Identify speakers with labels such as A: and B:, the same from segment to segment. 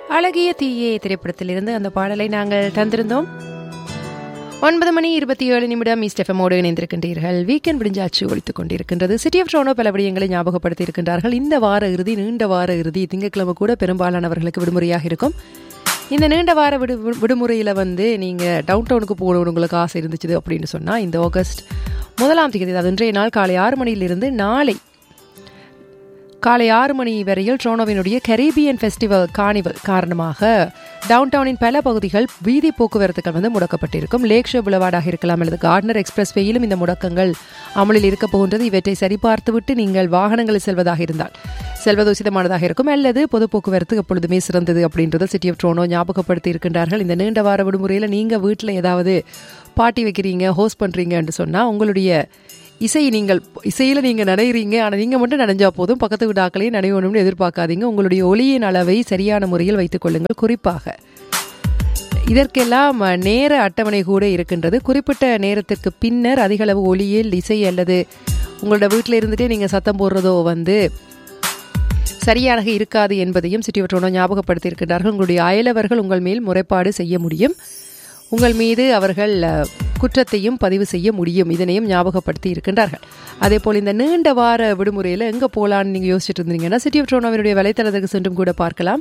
A: அழகிய தீயே திரைப்படத்திலிருந்து அந்த பாடலை நாங்கள் தந்திருந்தோம் ஒன்பது மணி இருபத்தி ஏழு நிமிடம் ஈஸ்டெஃபமோடு இணைந்திருக்கின்றீர்கள் வீக்கெண்ட் விடிஞ்சாச்சு ஒழித்துக் கொண்டிருக்கின்றது சிட்டி ஆஃப் ட்ரோனோ பல விடயங்களை ஞாபகப்படுத்தி இருக்கின்றார்கள் இந்த வார இறுதி நீண்ட வார இறுதி திங்கட்கிழமை கூட பெரும்பாலானவர்களுக்கு விடுமுறையாக இருக்கும் இந்த நீண்ட வார விடு விடுமுறையில் வந்து நீங்கள் டவுன் டவுனுக்கு போகணும் உங்களுக்கு ஆசை இருந்துச்சு அப்படின்னு சொன்னால் இந்த ஆகஸ்ட் முதலாம் தேதி அதாவது இன்றைய நாள் காலை ஆறு மணியிலிருந்து நாளை காலை ஆறு மணி வரையில் ட்ரோனோவினுடைய கரீபியன் ஃபெஸ்டிவல் கார்னிவல் காரணமாக டவுன் டவுனின் பல பகுதிகள் வீதி போக்குவரத்துகள் வந்து முடக்கப்பட்டிருக்கும் லேக் ஷோ புலவாடாக இருக்கலாம் அல்லது கார்டனர் எக்ஸ்பிரஸ் வேயிலும் இந்த முடக்கங்கள் அமலில் இருக்க போகின்றது இவற்றை சரிபார்த்துவிட்டு நீங்கள் வாகனங்களில் செல்வதாக இருந்தால் செல்வது உசிதமானதாக இருக்கும் அல்லது பொது போக்குவரத்து எப்பொழுதுமே சிறந்தது அப்படின்றத சிட்டி ஆஃப் ட்ரோனோ ஞாபகப்படுத்தி இருக்கின்றார்கள் இந்த நீண்ட வார விடுமுறையில் நீங்கள் வீட்டில் ஏதாவது பார்ட்டி வைக்கிறீங்க ஹோஸ்ட் பண்ணுறீங்கன்னு சொன்னால் உங்களுடைய இசை நீங்கள் இசையில் நீங்கள் நனைகிறீங்க ஆனால் நீங்கள் மட்டும் நனைஞ்சா போதும் பக்கத்து விடாக்களையும் நனையணும்னு எதிர்பார்க்காதீங்க உங்களுடைய ஒளியின் அளவை சரியான முறையில் வைத்துக் கொள்ளுங்கள் குறிப்பாக இதற்கெல்லாம் நேர அட்டவணை கூட இருக்கின்றது குறிப்பிட்ட நேரத்திற்கு பின்னர் அதிகளவு ஒளியில் இசை அல்லது உங்களோட வீட்டில் இருந்துட்டே நீங்கள் சத்தம் போடுறதோ வந்து சரியாக இருக்காது என்பதையும் சிட்டிவற்றோனோ ஞாபகப்படுத்தி இருக்கின்றார்கள் உங்களுடைய அயலவர்கள் உங்கள் மேல் முறைப்பாடு செய்ய முடியும் உங்கள் மீது அவர்கள் குற்றத்தையும் பதிவு செய்ய முடியும் இதனையும் ஞாபகப்படுத்தி இருக்கின்றார்கள் அதே போல் இந்த நீண்ட வார விடுமுறையில் எங்கே போகலான்னு நீங்கள் யோசிச்சுட்டு இருந்தீங்கன்னா சிட்டி ஆஃப் ட்ரோனோவினுடைய வலைத்தளத்துக்கு சென்றும் கூட பார்க்கலாம்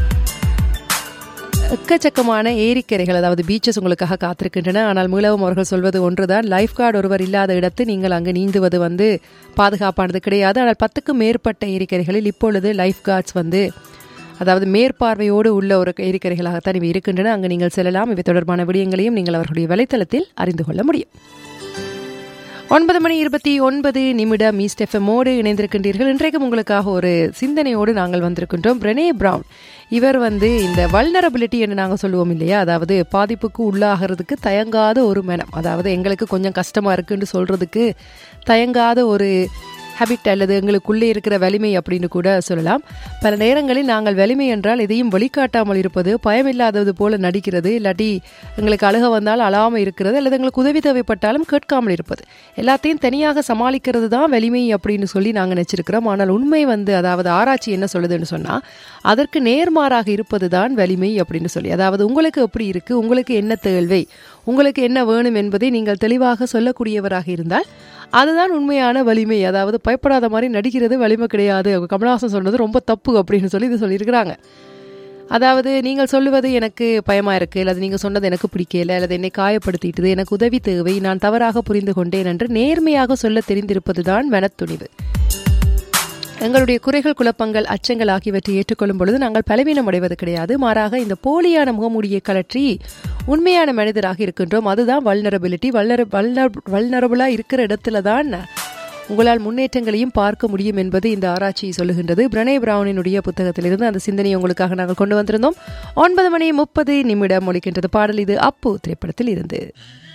A: எக்கச்சக்கமான ஏரிக்கரைகள் அதாவது பீச்சஸ் உங்களுக்காக காத்திருக்கின்றன ஆனால் மீளவும் அவர்கள் சொல்வது ஒன்றுதான் லைஃப் கார்டு ஒருவர் இல்லாத இடத்து நீங்கள் அங்கு நீந்துவது வந்து பாதுகாப்பானது கிடையாது ஆனால் பத்துக்கும் மேற்பட்ட ஏரிக்கரைகளில் இப்பொழுது லைஃப் கார்ட்ஸ் வந்து அதாவது மேற்பார்வையோடு உள்ள ஒரு ஏரிக்கரைகளாகத்தான் இவை இருக்கின்றன அங்கு நீங்கள் செல்லலாம் இவை தொடர்பான விடயங்களையும் நீங்கள் அவர்களுடைய வலைத்தளத்தில் அறிந்து கொள்ள முடியும் ஒன்பது மணி இருபத்தி ஒன்பது நிமிடம் ஈஸ்ட் எஃப்எம்மோடு இணைந்திருக்கின்றீர்கள் இன்றைக்கும் உங்களுக்காக ஒரு சிந்தனையோடு நாங்கள் வந்திருக்கின்றோம் பிரனே பிரவுன் இவர் வந்து இந்த வல்னரபிலிட்டி என்று நாங்கள் சொல்லுவோம் இல்லையா அதாவது பாதிப்புக்கு உள்ளாகிறதுக்கு தயங்காத ஒரு மனம் அதாவது எங்களுக்கு கொஞ்சம் கஷ்டமாக இருக்குன்னு சொல்கிறதுக்கு தயங்காத ஒரு ஹேபிட் அல்லது எங்களுக்குள்ளே இருக்கிற வலிமை அப்படின்னு கூட சொல்லலாம் பல நேரங்களில் நாங்கள் வலிமை என்றால் எதையும் வெளிக்காட்டாமல் இருப்பது பயமில்லாதது போல நடிக்கிறது இல்லாட்டி எங்களுக்கு அழுக வந்தால் அழாமல் இருக்கிறது அல்லது எங்களுக்கு உதவி தேவைப்பட்டாலும் கேட்காமல் இருப்பது எல்லாத்தையும் தனியாக சமாளிக்கிறது தான் வலிமை அப்படின்னு சொல்லி நாங்கள் நினச்சிருக்கிறோம் ஆனால் உண்மை வந்து அதாவது ஆராய்ச்சி என்ன சொல்லுதுன்னு சொன்னால் அதற்கு நேர்மாறாக இருப்பது தான் வலிமை அப்படின்னு சொல்லி அதாவது உங்களுக்கு எப்படி இருக்குது உங்களுக்கு என்ன தேவை உங்களுக்கு என்ன வேணும் என்பதை நீங்கள் தெளிவாக சொல்லக்கூடியவராக இருந்தால் அதுதான் உண்மையான வலிமை அதாவது பயப்படாத மாதிரி நடிக்கிறது வலிமை கிடையாது கமலஹாசன் சொன்னது ரொம்ப தப்பு அப்படின்னு சொல்லி இது சொல்லியிருக்கிறாங்க அதாவது நீங்கள் சொல்லுவது எனக்கு பயமா இருக்கு அல்லது நீங்கள் சொன்னது எனக்கு பிடிக்கல அல்லது என்னை காயப்படுத்திட்டது எனக்கு உதவி தேவை நான் தவறாக புரிந்து கொண்டேன் என்று நேர்மையாக சொல்ல தெரிந்திருப்பது தான் மனத்துணிவு எங்களுடைய குறைகள் குழப்பங்கள் அச்சங்கள் ஆகியவற்றை ஏற்றுக்கொள்ளும் பொழுது நாங்கள் பலவீனம் அடைவது கிடையாது மாறாக இந்த போலியான முகமூடியை கலற்றி உண்மையான மனிதராக இருக்கின்றோம் அதுதான் வல்னரபிலிட்டி வல்னர வல்னர் வல்னரபுளாக இருக்கிற இடத்துல தான் உங்களால் முன்னேற்றங்களையும் பார்க்க முடியும் என்பது இந்த ஆராய்ச்சி சொல்லுகின்றது பிரணே பிரவுனினுடைய புத்தகத்திலிருந்து அந்த சிந்தனையை உங்களுக்காக நாங்கள் கொண்டு வந்திருந்தோம் ஒன்பது மணி முப்பது நிமிடம் ஒழிக்கின்றது பாடல் இது அப்பு திரைப்படத்தில் இருந்து